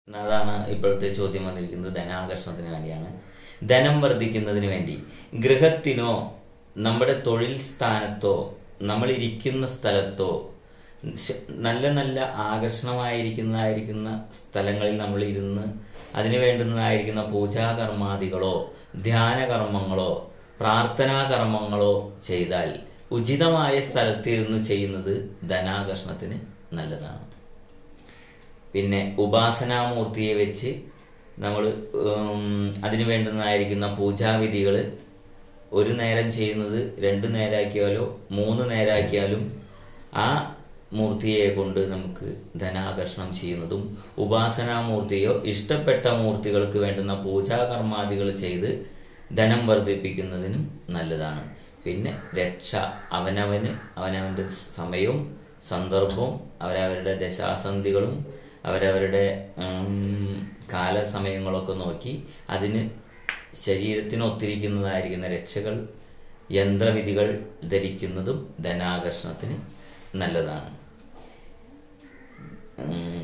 അതാണ് ഇപ്പോഴത്തെ ചോദ്യം വന്നിരിക്കുന്നത് ധനാകർഷണത്തിന് വേണ്ടിയാണ് ധനം വർദ്ധിക്കുന്നതിന് വേണ്ടി ഗൃഹത്തിനോ നമ്മുടെ തൊഴിൽ സ്ഥാനത്തോ നമ്മൾ ഇരിക്കുന്ന സ്ഥലത്തോ ശ- നല്ല നല്ല ആകർഷണമായിരിക്കുന്നതായിരിക്കുന്ന സ്ഥലങ്ങളിൽ നമ്മൾ ഇരുന്ന് അതിന് വേണ്ടുന്നതായിരിക്കുന്ന പൂജാകർമാദികളോ ധ്യാനകർമ്മങ്ങളോ പ്രാർത്ഥനാ കർമ്മങ്ങളോ ചെയ്താൽ ഉചിതമായ സ്ഥലത്തിരുന്ന് ചെയ്യുന്നത് ധനാകർഷണത്തിന് നല്ലതാണ് പിന്നെ ഉപാസനാമൂർത്തിയെ വെച്ച് നമ്മൾ അതിന് വേണ്ടുന്നതായിരിക്കുന്ന പൂജാവിധികൾ ഒരു നേരം ചെയ്യുന്നത് രണ്ട് നേരാക്കിയാലോ മൂന്ന് നേരാക്കിയാലും ആ മൂർത്തിയെ കൊണ്ട് നമുക്ക് ധനാകർഷണം ചെയ്യുന്നതും ഉപാസനാമൂർത്തിയോ ഇഷ്ടപ്പെട്ട മൂർത്തികൾക്ക് വേണ്ടുന്ന പൂജാകർമാദികൾ ചെയ്ത് ധനം വർദ്ധിപ്പിക്കുന്നതിനും നല്ലതാണ് പിന്നെ രക്ഷ അവനവന് അവനവൻ്റെ സമയവും സന്ദർഭവും അവരവരുടെ ദശാസന്ധികളും അവരവരുടെ ഉം, കാലസമയങ്ങളൊക്കെ നോക്കി അതിന് ശരീരത്തിന് ഒത്തിരിക്കുന്നതായിരിക്കുന്ന രക്ഷകൾ യന്ത്രവിധികൾ ധരിക്കുന്നതും ധനാകർഷണത്തിന് നല്ലതാണ് ഉം,